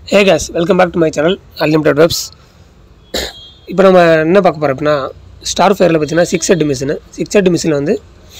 hey guys welcome back to my channel Unlimited Webs இப்போ நம்ம என்ன பார்க்க போகிறோம் அப்படின்னா ஸ்டார் ஃபயரில் பார்த்தீங்கன்னா six head machine six head மிஷினில் வந்து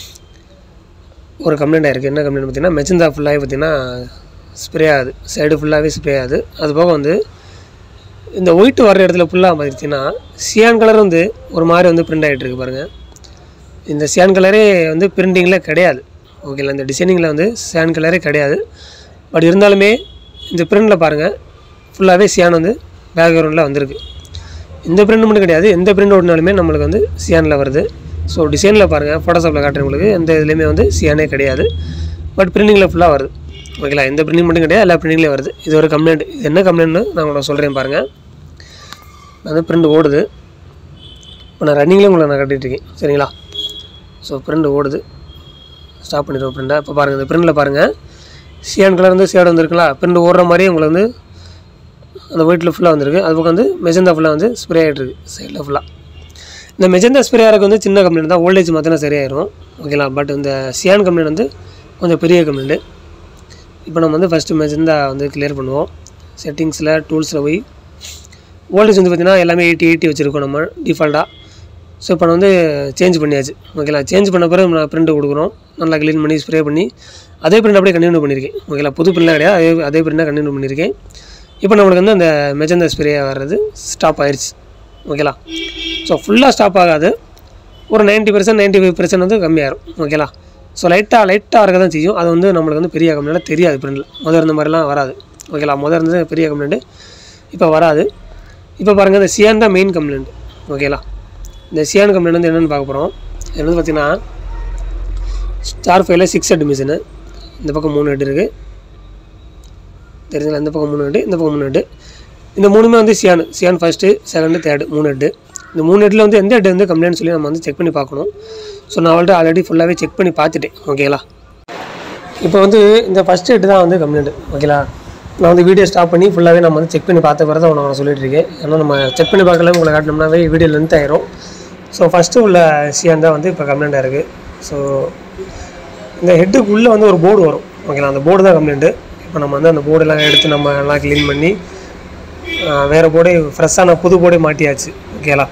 ஒரு கம்ப்ளைண்ட் ஆயிருக்கு என்ன கம்ப்ளைண்ட் பார்த்தீங்கன்னா மெச்சந்தா ஃபுல்லாகவே பார்த்தீங்கன்னா ஸ்ப்ரே ஆகுது சைடு ஃபுல்லாகவே ஸ்ப்ரே ஆகுது அது போக வந்து இந்த ஒயிட் வர்ற இடத்துல ஃபுல்லாக பார்த்திங்கன்னா சியான் கலர் வந்து ஒரு மாதிரி வந்து பிரிண்ட் ஆகிட்டு இருக்கு பாருங்கள் இந்த சியான் கலரே வந்து பிரிண்டிங்கில் கிடையாது ஓகேங்களா இந்த டிசைனிங்கில் வந்து சியான் கலரே கிடையாது பட் இருந்தாலுமே இந்த பிரிண்டில் பாருங்கள் ஃபுல்லாகவே சியான் வந்து பேக்ரவுண்டில் வந்திருக்கு இந்த பிரிண்ட் மட்டும் கிடையாது எந்த பிரிண்ட் ஓடினாலுமே நம்மளுக்கு வந்து சியானில் வருது ஸோ டிசைனில் பாருங்கள் ஃபோட்டோஷாப்பில் காட்டுறவங்களுக்கு எந்த இதுலேயுமே வந்து சியானே கிடையாது பட் பிரிண்டிங்கில் ஃபுல்லாக வருது ஓகேங்களா எந்த பிரிண்டிங் மட்டும் கிடையாது எல்லா பிரிண்டிங்லேயும் வருது இது ஒரு கம்ப்ளைண்ட் இது என்ன கம்ப்ளைண்ட்னு நான் உங்களுக்கு சொல்கிறேன் பாருங்கள் அந்த பிரிண்ட் ஓடுது இப்போ நான் ரன்னிங்லேயே உங்களை நான் கட்டிகிட்டு இருக்கேன் சரிங்களா ஸோ பிரிண்ட் ஓடுது ஸ்டாப் பண்ணிடுவோம் பிரிண்டை இப்போ பாருங்கள் இந்த பிரிண்டில் பாருங்கள் சியான் கலர் வந்து ஷேடு வந்திருக்குங்களா பிரிண்ட் ஓடுற மாதிரியே உங்களுக்கு வந்து அந்த ஒயிட்டில் ஃபுல்லாக வந்திருக்கு அது பக்கம் வந்து மெஜந்தா ஃபுல்லாக வந்து ஸ்ப்ரே ஆகிட்டு இருக்கு சைடில் ஃபுல்லாக இந்த மெஜந்தா ஸ்ப்ரே ஆகிறதுக்கு வந்து சின்ன கம்ப்ளைண்ட் தான் ஓல்டேஜ் மாற்றினா சரியாயிரும் ஓகேங்களா பட் இந்த சியான் கம்ப்ளைண்ட் வந்து கொஞ்சம் பெரிய கம்ப்ளைண்ட்டு இப்போ நம்ம வந்து ஃபஸ்ட்டு மெஜந்தா வந்து கிளியர் பண்ணுவோம் செட்டிங்ஸில் டூல்ஸில் போய் வோல்டேஜ் வந்து பார்த்திங்கன்னா எல்லாமே எயிட்டி எயிட்டி வச்சுருக்கோம் நம்ம டிஃபால்ட்டாக ஸோ இப்போ நான் வந்து சேஞ்ச் பண்ணியாச்சு ஓகேங்களா சேஞ்ச் பண்ண பிறகு நான் பிரிண்ட் கொடுக்குறோம் நல்லா க்ளீன் பண்ணி ஸ்ப்ரே பண்ணி அதே பிரிண்ட் அப்படியே கண்டினியூ பண்ணியிருக்கேன் ஓகேங்களா புது பிரிண்ட்லாம் கிடையாது அதே அதே பிரிண்டாக கண்டினியூ பண்ணியிருக்கேன் இப்போ நம்மளுக்கு வந்து அந்த மெஜந்தா ஸ்ப்ரே வர்றது ஸ்டாப் ஆயிடுச்சு ஓகேலா ஸோ ஃபுல்லாக ஸ்டாப் ஆகாது ஒரு ninety percent ninety five percent வந்து கம்மியாயிரும் ஓகேலா ஸோ லைட்டாக லைட்டாக இருக்க தான் செய்யும் அது வந்து நம்மளுக்கு வந்து பெரிய கம்ப்ளைண்ட்டாக தெரியாது பிரிண்டில் முதல் இருந்த மாதிரிலாம் வராது ஓகேலா முதல் இருந்தது பெரிய கம்ப்ளைண்ட்டு இப்போ வராது இப்போ பாருங்கள் இந்த சியான் தான் மெயின் கம்ப்ளைண்ட் ஓகேலா இந்த சியான் கம்ப்ளைண்ட் வந்து என்னென்னு பார்க்க போகிறோம் இது வந்து பார்த்திங்கன்னா ஸ்டார் ஃபைவ்ல சிக்ஸ் ஹெட் மிஷினு இந்த பக்கம் மூணு ஹெட் இருக்குது தெரிஞ்சுங்களா இந்த பக்கம் மூணு ஹெட்டு இந்த பக்கம் மூணு ஹெட்டு இந்த மூணுமே வந்து cyan cyan first second third மூணு ஹெட்டு இந்த மூணு ஹெட்டில் வந்து எந்த ஹெட் வந்து கம்ப்ளைண்ட் சொல்லி நம்ம வந்து செக் பண்ணி பார்க்கணும் ஸோ நான் அவள்கிட்ட ஆல்ரெடி ஃபுல்லாகவே செக் பண்ணி பார்த்துட்டேன் ஓகேங்களா இப்போ வந்து இந்த ஃபஸ்ட் ஹெட் தான் வந்து கம்ப்ளைண்ட் ஓகேங்களா நான் வந்து வீடியோ ஸ்டாப் பண்ணி ஃபுல்லாகவே நம்ம வந்து செக் பண்ணி பார்த்த பிறகு தான் நான் சொல்லிட்டு இருக்கேன் ஏன்னா நம்ம செக் பண்ணி பார்க்கல உங்களை காட்டினோம்னாவே வீடியோ லென்த் ஆயிரும் ஸோ ஃபஸ்ட்டு உள்ள சியான் தான் வந்து இப்போ கம்ப்ளைண்ட்டாக இருக்குது ஸோ இந்த ஹெட்டுக்கு உள்ளே வந்து ஒரு போர்டு வரும் ஓகேங்களா அந்த போர்டு தான் கம்ப்ளைண்ட்டு இப்போ நம்ம வந்து அந்த போர்டெல்லாம் எடுத்து நம்ம எல்லாம் க்ளீன் பண்ணி ஆஹ், வேறு போர்டே ஃப்ரெஷ்ஷான புது போர்டே மாட்டியாச்சு ஓகேங்களா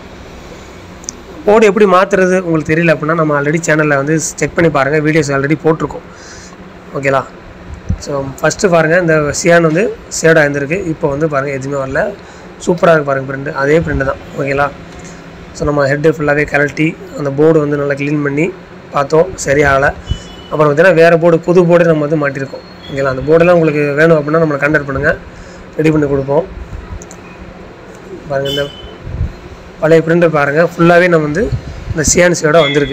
போர்டு எப்படி மாற்றுறது உங்களுக்கு தெரியல அப்படின்னா நம்ம ஆல்ரெடி சேனலில் வந்து செக் பண்ணி பாருங்கள் வீடியோஸ் ஆல்ரெடி போட்டிருக்கோம் ஓகேலா ஸோ ஃபஸ்ட்டு பாருங்கள் இந்த சியான் வந்து சேடாக இருந்திருக்கு இப்போ வந்து பாருங்கள் எதுவுமே வரல சூப்பராக இருக்குது பாருங்கள் பிரிண்ட் அதே பிரிண்ட் தான் ஓகேங்களா ஸோ நம்ம ஹெட்டு ஃபுல்லாகவே கழட்டி அந்த போர்டு வந்து நல்லா க்ளீன் பண்ணி பார்த்தோம் சரியாகலை அப்புறம் பார்த்தீங்கன்னா வேறு போர்டு புது போர்டு நம்ம வந்து மாட்டியிருக்கோம் ஓகேங்களா அந்த போர்டெல்லாம் உங்களுக்கு வேணும் அப்படின்னா நம்மளை கான்டாக்ட் பண்ணுங்கள் ரெடி பண்ணி கொடுப்போம் பாருங்கள் இந்த பழைய பிரிண்டை பாருங்கள் ஃபுல்லாகவே நம்ம வந்து இந்த சியான்சியோட வந்திருக்கு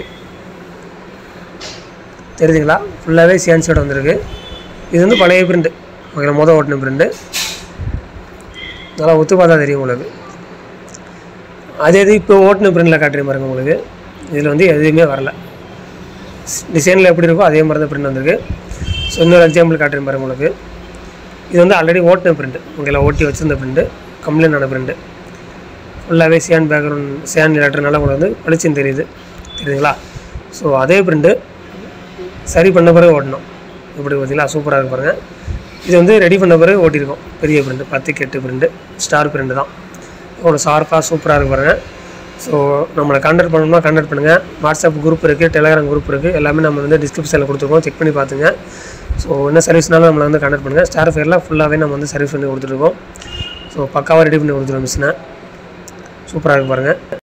தெரியுதுங்களா ஃபுல்லாகவே சியான்சியோட வந்திருக்கு இது வந்து பழைய பிரிண்ட் ஓகே மொதல் ஓட்டின பிரிண்ட்டு நல்லா ஒத்து பார்த்தா தெரியும் உங்களுக்கு அதே இது இப்போ ஓட்டின பிரிண்டில் காட்டுறேன் பாருங்க உங்களுக்கு இதில் வந்து எதுவுமே வரல டிசைனில் எப்படி இருக்கோ அதே மாதிரி தான் பிரிண்ட் வந்திருக்கு ஸோ இன்னொரு எக்ஸாம்பிள் காட்டுறேன் பாருங்க உங்களுக்கு இது வந்து ஆல்ரெடி ஓட்டின பிரிண்ட் உங்களை ஓட்டி வச்சிருந்த பிரிண்ட்டு கம்ப்ளைண்ட் ஆன பிரிண்ட்டு ஃபுல்லாகவே சியான் பேக்ரவுண்ட் சியான் லெட்டர்னால உங்களுக்கு வந்து பளிச்சுன்னு தெரியுது தெரியுதுங்களா ஸோ அதே பிரிண்ட்டு சரி பண்ண பிறகு ஓட்டணும் இப்படி பார்த்தீங்களா சூப்பராக இருக்கு பாருங்கள் இது வந்து ரெடி பண்ண பிறகு ஓட்டியிருக்கோம் பெரிய பிரிண்ட்டு பத்துக்கு எட்டு பிரிண்ட்டு ஸ்டார் பிரிண்ட்டு தான் அவ்வளோ ஷார்ப்பாக சூப்பராக இருக்கு பாருங்கள் ஸோ நம்மளை கான்டாக்ட் பண்ணணும்னா கான்டாக்ட் பண்ணுங்கள் வாட்ஸ்அப் குரூப் இருக்குது டெலகிராம் குரூப் இருக்குது எல்லாமே நம்ம வந்து டிஸ்கிரிப்ஷனில் கொடுத்துருக்கோம் செக் பண்ணி பார்த்துங்க ஸோ என்ன சர்வீஸ்னாலும் நம்மளை வந்து கான்டாக்ட் பண்ணுங்கள் ஸ்டார் ஃபேரில் ஃபுல்லாகவே நம்ம வந்து சர்வீஸ் பண்ணி கொடுத்துருக்கோம் ஸோ பக்காவாக ரெடி பண்ணி கொடுத்துருவோம் மிஷினை சூப்பராக இருக்கு பாருங்கள்